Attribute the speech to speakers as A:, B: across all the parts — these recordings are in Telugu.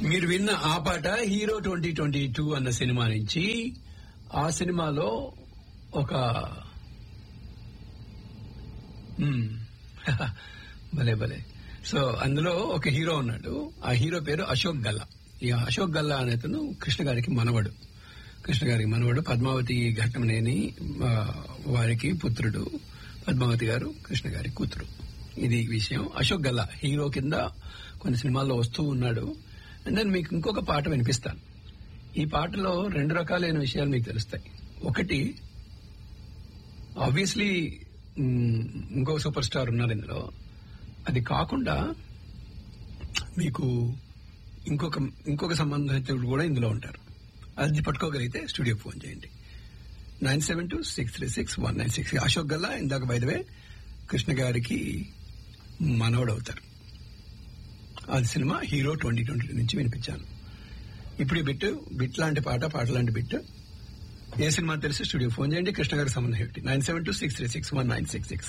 A: మీరు విన్న ఆ పాట హీరో ట్వంటీ ట్వంటీ టూ అన్న సినిమా నుంచి ఆ సినిమాలో ఒక మ్మ్. భలే భలే సో అందులో ఒక హీరో ఉన్నాడు ఆ హీరో పేరు అశోక్ గల్లా ఈ అశోక్ గల్లా అనే అతను కృష్ణ గారికి మనవడు కృష్ణ గారికి మనవడు పద్మావతి ఘట్టమనేని ఆ, వారికి పుత్రుడు పద్మావతి గారు కృష్ణ గారి కూతురు ఇది విషయం అశోక్ గల్లా హీరో కింద కొన్ని సినిమాల్లో వస్తూ ఉన్నాడు అండ్ నేను మీకు ఇంకొక పాట వినిపిస్తాను ఈ పాటలో రెండు రకాలైన విషయాలు మీకు తెలుస్తాయి ఒకటి ఆబ్వియస్లీ ఇంకో సూపర్ స్టార్ ఉన్నారు ఇందులో అది కాకుండా మీకు ఇంకొక ఇంకొక సంబంధితులు కూడా ఇందులో ఉంటారు అది పట్టుకోగలిగితే స్టూడియో ఫోన్ చేయండి nine seven two six three six one nine six Ashok Galla ఇందాక బైదవే కృష్ణ గారికి మనవడు అవుతారు అది సినిమా హీరో ట్వంటీ ట్వంటీ నుంచి వినిపించాను ఇప్పుడు ఈ బిట్ బిట్ లాంటి పాట పాట లాంటి బిట్ ఏ సినిమా తెలిసి స్టూడియో ఫోన్ చేయండి కృష్ణ గారికి సంబంధం ఏంటి nine seven two six three six one nine six six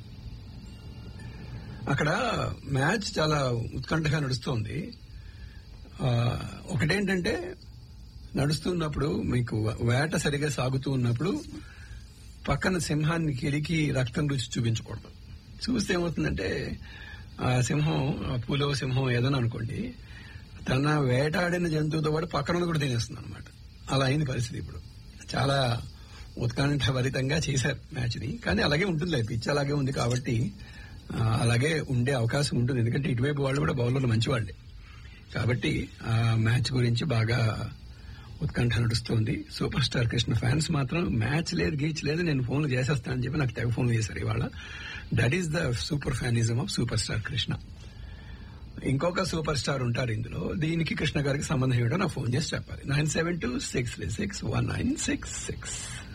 A: అక్కడ మ్యాచ్ చాలా ఉత్కంఠగా నడుస్తోంది ఆ, ఒకటేంటంటే నడుస్తున్నప్పుడు మీకు వేట సరిగా సాగుతూ ఉన్నప్పుడు పక్కన సింహాన్ని కిరికి రక్తం రుచి చూపించకూడదు చూస్తే ఏమవుతుందంటే ఆ సింహం ఆ పూలో సింహం ఏదైనా అనుకోండి తన వేటాడిన జంతువుతో పాటు పక్కన కూడా తినేస్తుంది అనమాట అలా అయింది పరిస్థితి ఇప్పుడు చాలా ఉత్కంఠభరితంగా చేశారు మ్యాచ్ ని కానీ అలాగే ఉంటుంది పిచ్ అలాగే ఉంది కాబట్టి ఆ, అలాగే ఉండే అవకాశం ఉంటుంది ఎందుకంటే ఇటువైపు వాళ్ళు కూడా బౌలర్లు మంచి వాళ్ళే కాబట్టి ఆ మ్యాచ్ గురించి బాగా ఉత్కంఠ నడుస్తుంది సూపర్ స్టార్ కృష్ణ ఫ్యాన్స్ మాత్రం మ్యాచ్ లేదు గీచ్ లేదు నేను ఫోన్లు చేసేస్తానని చెప్పి నాకు తెగ ఫోన్లు చేశారు ఇవాళ that is the super fanism of super star Krishna ఇంకొక సూపర్ స్టార్ ఉంటారు ఇందులో దీనికి కృష్ణ గారికి సంబంధం ఏమిటో నాకు ఫోన్ చేసి చెప్పాలి nine seven two six three six one nine six six